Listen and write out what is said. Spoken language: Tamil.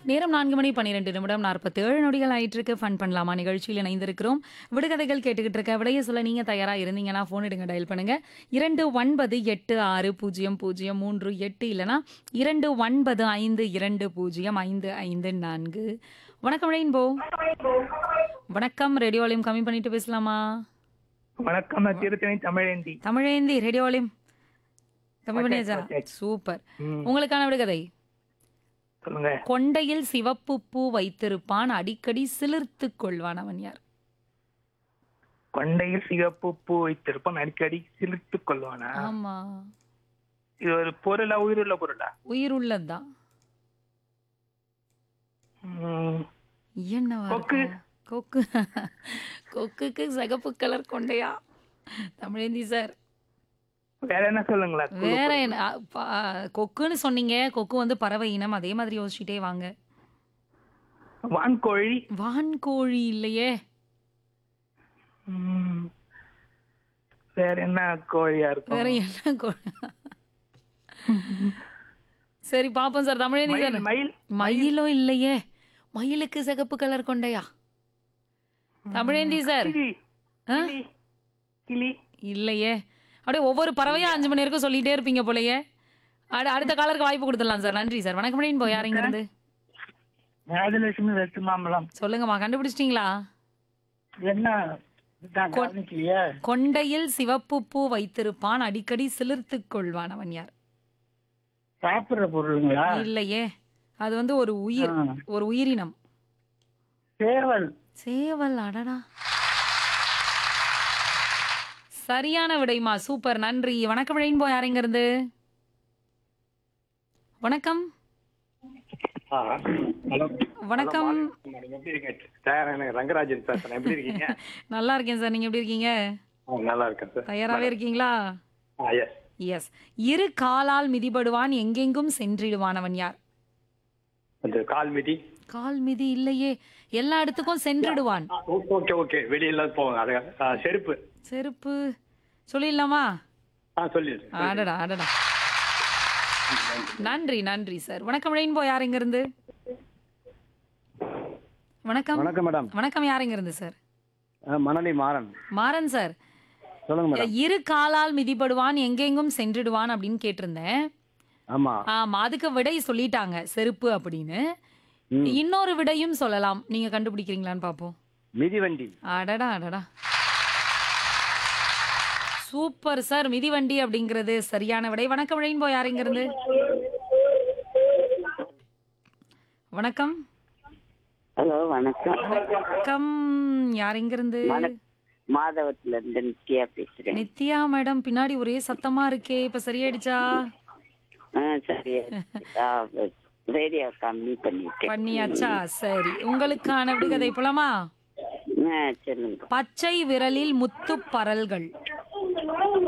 நேரம் நான்கு மணி பன்னிரெண்டு நிமிடம் நாற்பத்தி ஏழு நொடிகள் ஆயிட்டு இருக்கு ஃபன் பண்ணலாமா நிகழ்ச்சியில் இணைந்திருக்கிறோம் விடுகதைகள் கேட்டுக்கிட்டு இருக்க விடைய சொல்ல நீங்க தயாரா இருந்தீங்கன்னா ஃபோன் எடுங்க டயல் பண்ணுங்க இரண்டு ஒன்பது எட்டு ஆறு பூஜ்ஜியம் பூஜ்ஜியம் மூன்று எட்டு இல்லைனா இரண்டு ஒன்பது ஐந்து இரண்டு பூஜ்ஜியம் ஐந்து ஐந்து நான்கு வணக்கம் ரெயின்போ வணக்கம் ரேடியோ வால்யூம் கம்மி பண்ணிட்டு பேசலாமா வணக்கம் நான் திருத்தணி தமிழேந்தி தமிழேந்தி ரேடியோ வால்யூம் கம்மி பண்ணியாச்சா சூப்பர் ம். உங்களுக்கான விடுகதை சொல்லுங்க கொண்டையில் சிவப்பு பூ வைத்திருப்பான் அடிக்கடி சிலிர்த்துக் கொள்வான் அவன் யார் கொண்டையில் சிகப்பு பூ வைத்திருப்பான் அடிக்கடி சிலிர்த்துக் கொள்வானா ஆமா இது ஒரு பொருளா உயிருள்ள பொருளா உயிர் உள்ளதுதான் ம், என்னவா கொக்கு. இருக்கும்? கொக்கு கொக்குக்கு சிகப்பு கலர் கொண்டையா தமிழேந்தி சார் வேற என்ன சொல்லுங்களா வேற என்ன அ, ப- கொக்குன்னு சொன்னீங்க கொக்கு வந்து பறவை இனம் அதே மாதிரி யோசிச்சுட்டே வாங்க வான்கோழி வான்கோழி இல்லையே ம், வேற என்ன கோழியா இருக்கும் வேற என்ன கோ- சரி பாப்போம் சார் தமிழேந்தி சார் மயில், மயில் மயிலும் இல்லையே மயிலுக்கு சிகப்பு கலர் கொண்டையா தமிழேந்தி சார் கிளி ஆ? கிளி, கிளி இல்லையே அப்படியே ஒவ்வொரு பறவையும் அஞ்சு மணி வரைக்கும் சொல்லிட்டே இருப்பீங்க போலயே அடு அடுத்த காலருக்கு வாய்ப்பு கொடுத்துடலாம் சார் நன்றி சார் வணக்கம் மணின்னு போய் யார் இருந்து ராஜலட்சுமி வெட்டு மாம்பழம் சொல்லுங்கம்மா கண்டுபிடிச்சிட்டீங்களா என்ன இதான் கவனிக்கலையே கொண்டையில் சிவப்பு பூ வைத்திருப்பான் அடிக்கடி சிலிர்த்துக் கொள்வான் அவன் யார் சாப்பிடுற பொருளுங்களா இல்லையே அது வந்து ஒரு உயிர் ஆ. ஒரு உயிரினம் சேவல் சேவல் அடடா சரியான விடைமா சூப்பர் நன்றி வணக்கம் ரெயின்போ யாருங்க இருந்து வணக்கம் ஹலோ வணக்கம் நீங்க எப்படி இருக்கீங்க சார் எனக்கு ரங்கராஜன் பேசுறேன் எப்படி இருக்கீங்க நல்லா இருக்கேன் சார் நீங்க எப்படி இருக்கீங்க ஆ, நல்லா இருக்கேன் சார் தயாராவே இருக்கீங்களா ஆ எஸ் எஸ் இரு காலால் மிதிபடுவான் எங்கெங்கும் சென்றிடுவான் அவன் யார் அது கால் மிதி கால் மிதி இல்லையே எல்லா இடத்துக்கும் சென்றிடுவான் ஓகே ஓகே வெளியில போவாங்க அது ஆ, செருப்பு செருப்பு சொல்லிடலாமா ஆ சொல்லிடு அடடா அடடா நன்றி நன்றி சார் வணக்கம் ரெயின்போ யார் இங்க இருந்து வணக்கம் வணக்கம் மேடம் வணக்கம் யார் இங்க இருந்து சார் அஹ் மணலி மாறன் மாறன் சார் சொல்லுங்க மேடம் இரு காலால் மிதிபடுவான் எங்கெங்கும் சென்றிடுவான் அப்படின்னு கேட்டிருந்தேன் ஆமா ஆமா அதுக்கு விடை சொல்லிட்டாங்க செருப்பு அப்படின்னு ம். இன்னொரு விடையும் சொல்லலாம் நீங்க கண்டுபிடிக்கிறீங்களான்னு பாப்போம் மிதிவண்டி அடடா அடடா சூப்பர் சார் மிதிவண்டி அப்படிங்கிறது சரியான விடை வணக்கம் ரெயின்போ யார் இங்க இருந்து வணக்கம் ஹலோ வணக்கம் வணக்கம் யார் இங்க இருந்து மாதவத்துல இருந்து நித்யா பேசுறேன் நித்யா மேடம் பின்னாடி ஒரே சத்தமா இருக்கே இப்ப சரியாயிடுச்சா ஆ சரி ரேடியோ கம்மி பண்ணிட்டேன் பண்ணியாச்சா சரி உங்களுக்கான விடுகதை புலமா ஆ சொல்லுங்க பச்சை விரலில் முத்துப் பரல்கள்